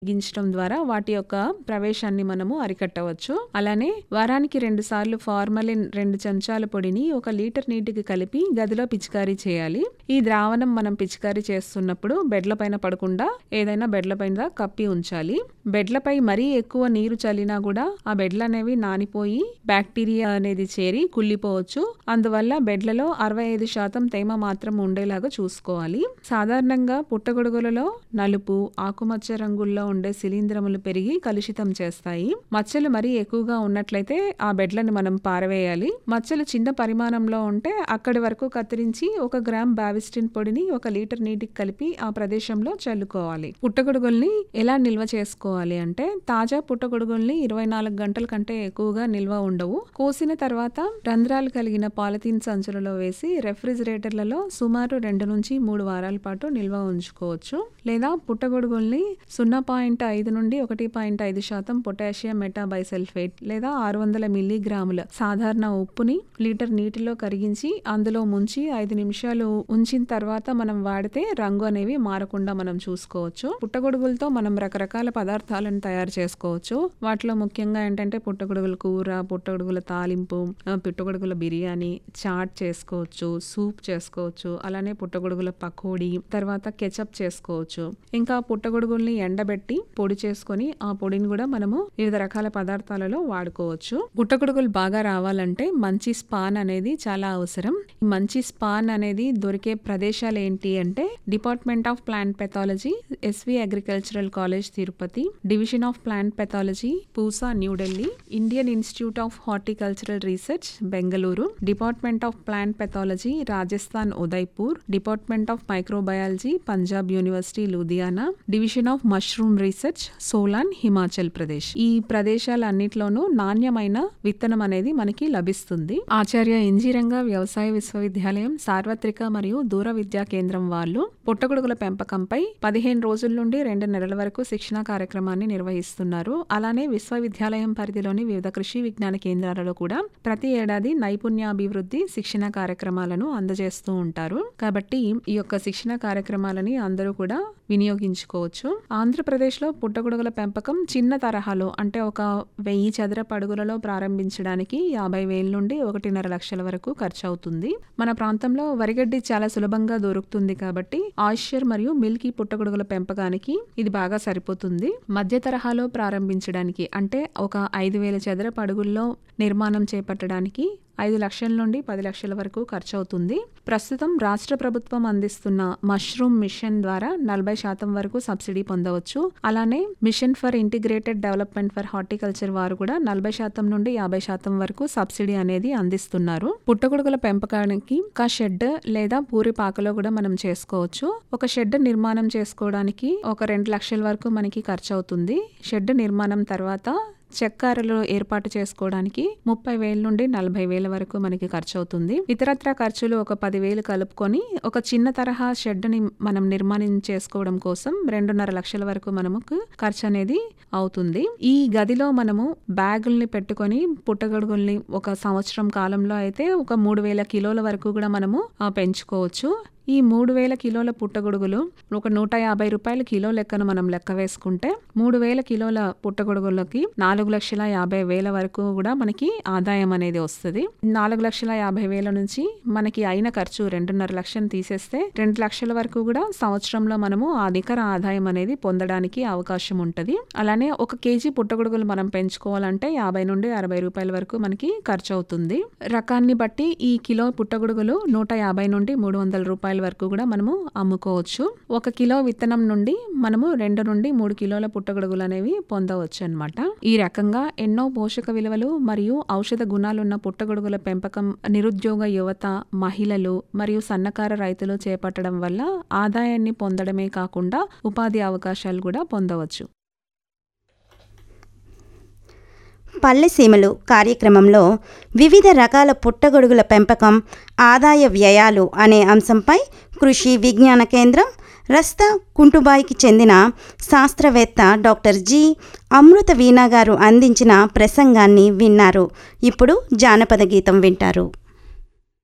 తగ్గించడం ద్వారా వాటి యొక్క ప్రవేశాన్ని మనము అరికట్టవచ్చు అలానే వారానికి రెండు సార్లు ఫార్మలిన్ రెండు చెంచాల పొడిని ఒక లీటర్ నీటికి కలిపి గదిలో పిచికారీ చేయాలి ఈ ద్రావణం మనం పిచికారీ చేస్తున్నప్పుడు బెడ్ల పైన పడకుండా ఏదైనా బెడ్ల పైన కప్పి ఉంచాలి బెడ్లపై మరీ ఎక్కువ నీరు చల్లినా కూడా ఆ బెడ్లు అనేవి నానిపోయి బ్యాక్టీరియా అనేది చేరి కుళ్ళిపోవచ్చు అందువల్ల బెడ్లలో అరవై ఐదు శాతం తేమ మాత్రం ఉండేలాగా చూసుకోవాలి సాధారణంగా పుట్టగొడుగులలో నలుపు ఆకుమచ్చ రంగుల్లో ఉండే శిలీంధ్రములు పెరిగి కలుషితం చేస్తాయి మచ్చలు మరీ ఎక్కువగా ఉన్నట్లయితే ఆ బెడ్లను మనం పారవేయాలి మచ్చలు చిన్న పరిమాణంలో ఉంటే అక్కడి వరకు కత్తిరించి ఒక గ్రామ్ బావిస్టిన్ పొడిని ఒక లీటర్ నీటికి కలిపి ఆ ప్రదేశంలో చల్లుకోవాలి పుట్టగొడుగుల్ని ఎలా నిల్వ చేసుకోవాలి అంటే తాజా పుట్టగొడుగుల్ని ఇరవై నాలుగు గంటల కంటే ఎక్కువగా నిల్వ ఉండవు కోసిన తర్వాత రంధ్రాలు కలిగిన పాలిథీన్ సంచులలో వేసి రెఫ్రిజిరేటర్లలో సుమారు రెండు నుంచి మూడు వారాల పాటు నిల్వ ఉంచుకోవచ్చు లేదా పుట్టగొడుగుల్ని సున్నా పాయింట్ ఐదు నుండి ఒకటి పాయింట్ ఐదు శాతం పొటాషియం మెటాబైసల్ఫేట్ లేదా ఆరు వందల మిల్లీగ్రాముల సాధారణ ఉప్పుని లీటర్ నీటిలో కరిగించి అందులో ముంచి ఐదు నిమిషాలు ఉంచిన తర్వాత మనం వాడితే రంగు అనేవి మారకుండా మనం చూసుకోవచ్చు పుట్టగొడుగులతో మనం రకరకాల పదార్థాలను తయారు చేసుకోవచ్చు వాటిలో ముఖ్యంగా ఏంటంటే పుట్టగొడుగుల కూర పుట్టగొడుగుల తాలింపు ఆ, పుట్టగొడుగుల బిర్యానీ చాట్ చేసుకోవచ్చు సూప్ చేసుకోవచ్చు అలానే పుట్టగొడుగుల పకోడీ తర్వాత కెచప్ చేసుకోవచ్చు ఇంకా పుట్టగొడుగుల్ని ఎండబెట్టి పొడి చేసుకొని ఆ పొడిని కూడా మనము వివిధ రకాల పదార్థాలలో వాడుకోవచ్చు పుట్టగొడుగులు బాగా రావాలంటే మంచి స్పాన్ అనేది చాలా అవసరం ఈ మంచి స్పాన్ అనేది దొరికే ప్రదేశాలు ఏంటి అంటే department of plant pathology S V agricultural college Tirupati division of plant pathology Pusa New Delhi Indian institute of horticultural research Bengaluru department of plant pathology Rajasthan Udaipur department of microbiology Punjab university Ludhiana division of mushroom research Solan Himachal Pradesh ఈ ప్రదేశాలన్నిట్లోనూ నాణ్యమైన విత్తనం అనేది మనకి లభిస్తుంది ఆచార్య ఇంజీరంగ వ్యవసాయ విశ్వవిద్యాలయం సార్వత్రిక మరియు దూర విద్యా కేంద్రం వాళ్ళు పుట్టగొడుగుల పెంపకంపై పదిహేను రోజుల నుండి రెండు నెలల వరకు శిక్షణా కార్యక్రమాన్ని నిర్వహిస్తున్నారు అలానే విశ్వవిద్యాలయం పరిధిలోని వివిధ కృషి విజ్ఞాన కేంద్రాలలో కూడా ప్రతి ఏడాది నైపుణ్యాభివృద్ధి శిక్షణ కార్యక్రమాలను అందజేస్తూ ఉంటారు కాబట్టి ఈ యొక్క శిక్షణ కార్యక్రమాలని అందరూ కూడా వినియోగించుకోవచ్చు ఆంధ్రప్రదేశ్లో పుట్టగొడుగుల పెంపకం చిన్న తరహాలో అంటే ఒక వెయ్యి చదరపు అడుగులలో ప్రారంభించడానికి యాభై వేల నుండి ఒకటిన్నర లక్షల వరకు ఖర్చు అవుతుంది మన ప్రాంతంలో వరిగడ్డి చాలా సులభంగా దొరుకుతుంది కాబట్టి ఆయిశ్చర్ మరియు మిల్కీ పుట్టగొడుగుల పెంపకానికి ఇది బాగా సరిపోతుంది మధ్య తరహాలో ప్రారంభించడానికి అంటే ఒక ఐదు వేల చదరపు అడుగుల్లో నిర్మాణం చేపట్టడానికి ఐదు లక్షల నుండి పది లక్షల వరకు ఖర్చు అవుతుంది ప్రస్తుతం రాష్ట్ర ప్రభుత్వం అందిస్తున్న మష్రూమ్ మిషన్ ద్వారా నలభై శాతం వరకు సబ్సిడీ పొందవచ్చు అలానే mission for integrated development for horticulture వారు కూడా నలభై శాతం నుండి యాభై శాతం వరకు సబ్సిడీ అనేది అందిస్తున్నారు పుట్టగొడుగుల పెంపకానికి ఒక షెడ్ లేదా పూరి పాకలో కూడా మనం చేసుకోవచ్చు ఒక షెడ్ నిర్మాణం చేసుకోవడానికి ఒక రెండు లక్షల వరకు మనకి ఖర్చు అవుతుంది షెడ్ నిర్మాణం తర్వాత చెక్కారలు ఏర్పాటు చేసుకోవడానికి ముప్పై వేల నుండి నలభై వేల వరకు మనకి ఖర్చు అవుతుంది ఇతరత్ర ఖర్చులు ఒక పదివేలు కలుపుకొని ఒక చిన్న తరహా షెడ్ని మనం నిర్మాణం చేసుకోవడం కోసం రెండున్నర లక్షల వరకు మనకు ఖర్చు అనేది అవుతుంది ఈ గదిలో మనము బ్యాగుల్ని పెట్టుకొని పుట్టగొడుగుల్ని ఒక సంవత్సరం కాలంలో అయితే ఒక మూడు వేల కిలోల వరకు కూడా మనము ఆ, పెంచుకోవచ్చు ఈ మూడు వేల కిలోల పుట్టగొడుగులు ఒక నూట యాభై రూపాయల కిలో లెక్కను మనం లెక్క వేసుకుంటే మూడు వేల కిలోల పుట్టగొడుగులకి నాలుగు లక్షల యాభై వేల వరకు కూడా మనకి ఆదాయం అనేది వస్తుంది నాలుగు లక్షల యాభై వేల నుంచి మనకి అయిన ఖర్చు రెండున్నర లక్షలు తీసేస్తే రెండు లక్షల వరకు కూడా సంవత్సరంలో మనము ఆ నికర ఆదాయం అనేది పొందడానికి అవకాశం ఉంటుంది అలానే ఒక కేజీ పుట్టగొడుగులు మనం పెంచుకోవాలంటే యాభై నుండి అరవై రూపాయల వరకు మనకి ఖర్చు అవుతుంది రకాన్ని బట్టి ఈ కిలో పుట్టగొడుగులు నూట యాభై నుండి మూడు వందల రూపాయల వరకు కూడా మనము అమ్ముకోవచ్చు ఒక కిలో విత్తనం నుండి మనము రెండు నుండి మూడు కిలోల పుట్టగొడుగులు అనేవి పొందవచ్చు అన్నమాట ఈ రకంగా ఎన్నో పోషక విలువలు మరియు ఔషధ గుణాలున్న పుట్టగొడుగుల పెంపకం నిరుద్యోగ యువత మహిళలు మరియు సన్నకార రైతులు చేపట్టడం వల్ల ఆదాయాన్ని పొందడమే కాకుండా ఉపాధి అవకాశాలు కూడా పొందవచ్చు పల్లెసీమలు కార్యక్రమంలో వివిధ రకాల పుట్టగొడుగుల పెంపకం ఆదాయ వ్యయాలు అనే అంశంపై కృషి విజ్ఞాన కేంద్రం రస్తా కుంటుబాయికి చెందిన శాస్త్రవేత్త డాక్టర్ జి అమృత వీణా గారు అందించిన ప్రసంగాన్ని విన్నారు ఇప్పుడు జానపద గీతం వింటారు